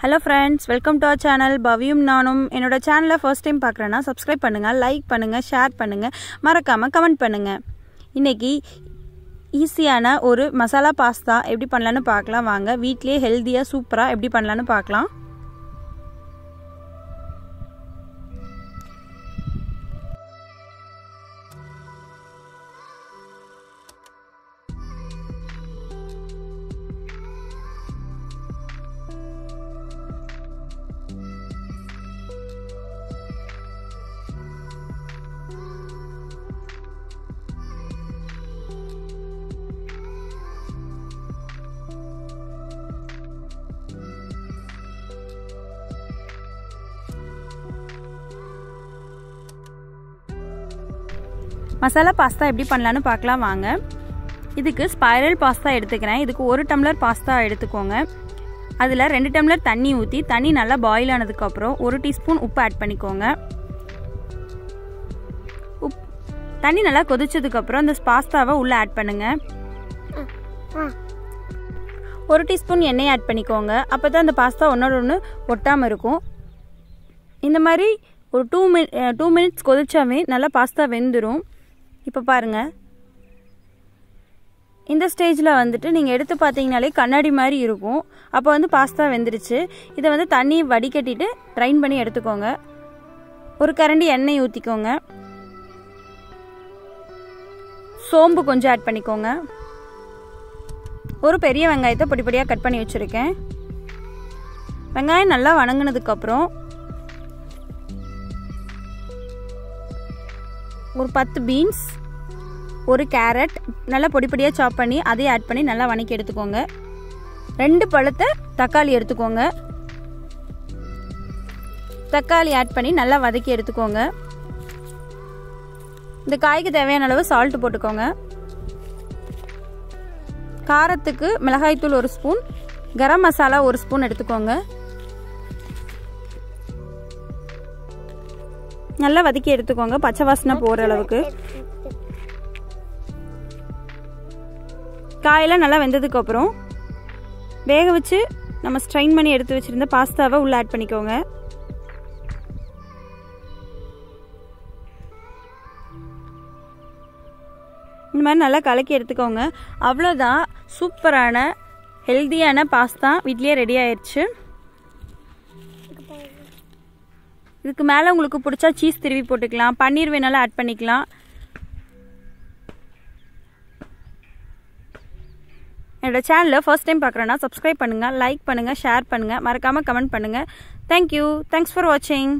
hello friends welcome to our channel பவியும் நானும் என்னோட சேனலை ஃபர்ஸ்ட் டைம் பார்க்குறேன்னா சப்ஸ்கிரைப் பண்ணுங்கள் லைக் பண்ணுங்கள் ஷேர் பண்ணுங்கள் மறக்காமல் கமெண்ட் பண்ணுங்கள் இன்றைக்கி ஈஸியான ஒரு மசாலா பாஸ்தா எப்படி பண்ணலான்னு பார்க்கலாம் வாங்க வீட்லேயே ஹெல்த்தியாக சூப்பராக எப்படி பண்ணலான்னு பார்க்கலாம் மசாலா பாஸ்தா எப்படி பண்ணலான்னு பார்க்கலாம் வாங்க இதுக்கு ஸ்பைரல் பாஸ்தா எடுத்துக்கிறேன் இதுக்கு ஒரு டம்ளர் பாஸ்தா எடுத்துக்கோங்க அதில் ரெண்டு டம்ளர் தண்ணி ஊற்றி தண்ணி நல்லா பாயில் ஆனதுக்கப்புறம் ஒரு டீஸ்பூன் உப்பு ஆட் பண்ணிக்கோங்க உப் தண்ணி நல்லா கொதிச்சதுக்கப்புறம் அந்த பாஸ்தாவை உள்ளே ஆட் பண்ணுங்க ஒரு டீஸ்பூன் எண்ணெய் ஆட் பண்ணிக்கோங்க அப்போ தான் அந்த பாஸ்தா ஒன்றோட ஒன்று ஒட்டாமல் இருக்கும் இந்த மாதிரி ஒரு டூ மினி டூ மினிட்ஸ் கொதிச்சாவே நல்லா பாஸ்தா வெந்துடும் இப்போ பாருங்கள் இந்த ஸ்டேஜில் வந்துட்டு நீங்கள் எடுத்து பார்த்தீங்கனாலே கண்ணாடி மாதிரி இருக்கும் அப்போ வந்து பாஸ்தா வெந்துருச்சு இதை வந்து தண்ணி வடிகட்டிட்டு ட்ரைன் பண்ணி எடுத்துக்கோங்க ஒரு கரண்டி எண்ணெய் ஊற்றிக்கோங்க சோம்பு கொஞ்சம் ஆட் பண்ணிக்கோங்க ஒரு பெரிய வெங்காயத்தை பொடி பொடியாக கட் பண்ணி வச்சுருக்கேன் வெங்காயம் நல்லா வணங்கினதுக்கப்புறம் ஒரு பத்து பீன்ஸ் ஒரு கேரட் நல்லா பொடி பொடியாக சாப் பண்ணி அதையும் ஆட் பண்ணி நல்லா வணக்கி எடுத்துக்கோங்க ரெண்டு பழத்தை தக்காளி எடுத்துக்கோங்க தக்காளி ஆட் பண்ணி நல்லா வதக்கி எடுத்துக்கோங்க இந்த காய்க்கு தேவையான அளவு சால்ட் போட்டுக்கோங்க காரத்துக்கு மிளகாய்த்தூள் ஒரு ஸ்பூன் கரம் மசாலா ஒரு ஸ்பூன் எடுத்துக்கோங்க நல்லா வதக்கி எடுத்துக்கோங்க பச்சை வாசனை போகிற அளவுக்கு காயெல்லாம் நல்லா வெந்ததுக்கப்புறம் வேக வச்சு நம்ம ஸ்ட்ரைன் பண்ணி எடுத்து வச்சுருந்த பாஸ்தாவை உள்ளே ஆட் பண்ணிக்கோங்க இந்த மாதிரி நல்லா கலக்கி எடுத்துக்கோங்க அவ்வளோதான் சூப்பரான ஹெல்த்தியான பாஸ்தா வீட்லேயே ரெடி ஆயிடுச்சு இதுக்கு மேலே உங்களுக்கு பிடிச்சா சீஸ் திருவி போட்டுக்கலாம் பன்னீர் வேணாலும் ஆட் பண்ணிக்கலாம் என்னோட சேனலில் ஃபர்ஸ்ட் டைம் பார்க்குறேன்னா சப்ஸ்கிரைப் பண்ணுங்கள் லைக் பண்ணுங்கள் ஷேர் பண்ணுங்கள் மறக்காமல் கமெண்ட் பண்ணுங்கள் தேங்க்யூ தேங்க்ஸ் ஃபார் வாட்சிங்